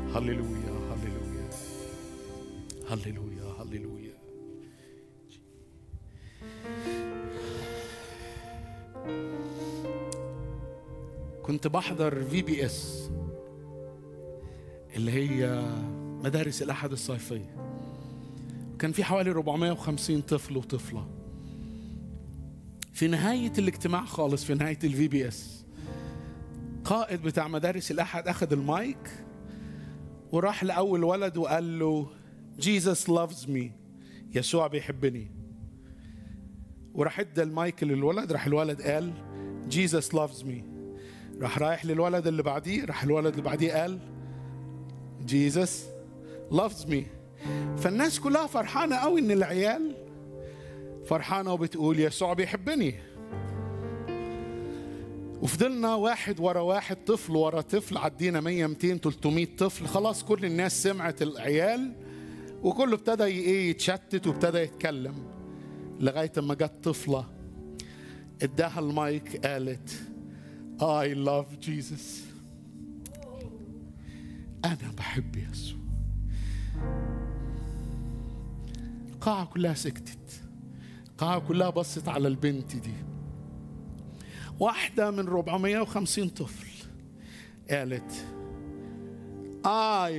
هللويا هللويا هللويا هللويا كنت بحضر في بي اس اللي هي مدارس الأحد الصيفية كان في حوالي 450 طفل وطفلة في نهاية الاجتماع خالص في نهاية الفي بي اس قائد بتاع مدارس الأحد أخذ المايك وراح لأول ولد وقال له Jesus loves me يسوع بيحبني وراح ادى المايك للولد راح الولد قال Jesus loves me راح رايح للولد اللي بعديه راح الولد اللي بعديه قال Jesus loves me فالناس كلها فرحانة قوي ان العيال فرحانة وبتقول يسوع بيحبني وفضلنا واحد ورا واحد طفل ورا طفل عدينا 100 200 300 طفل خلاص كل الناس سمعت العيال وكله ابتدى ايه يتشتت وابتدى يتكلم لغايه اما جت طفله اداها المايك قالت I love Jesus أنا بحب يسوع القاعة كلها سكتت القاعة كلها بصت على البنت دي واحدة من 450 طفل قالت I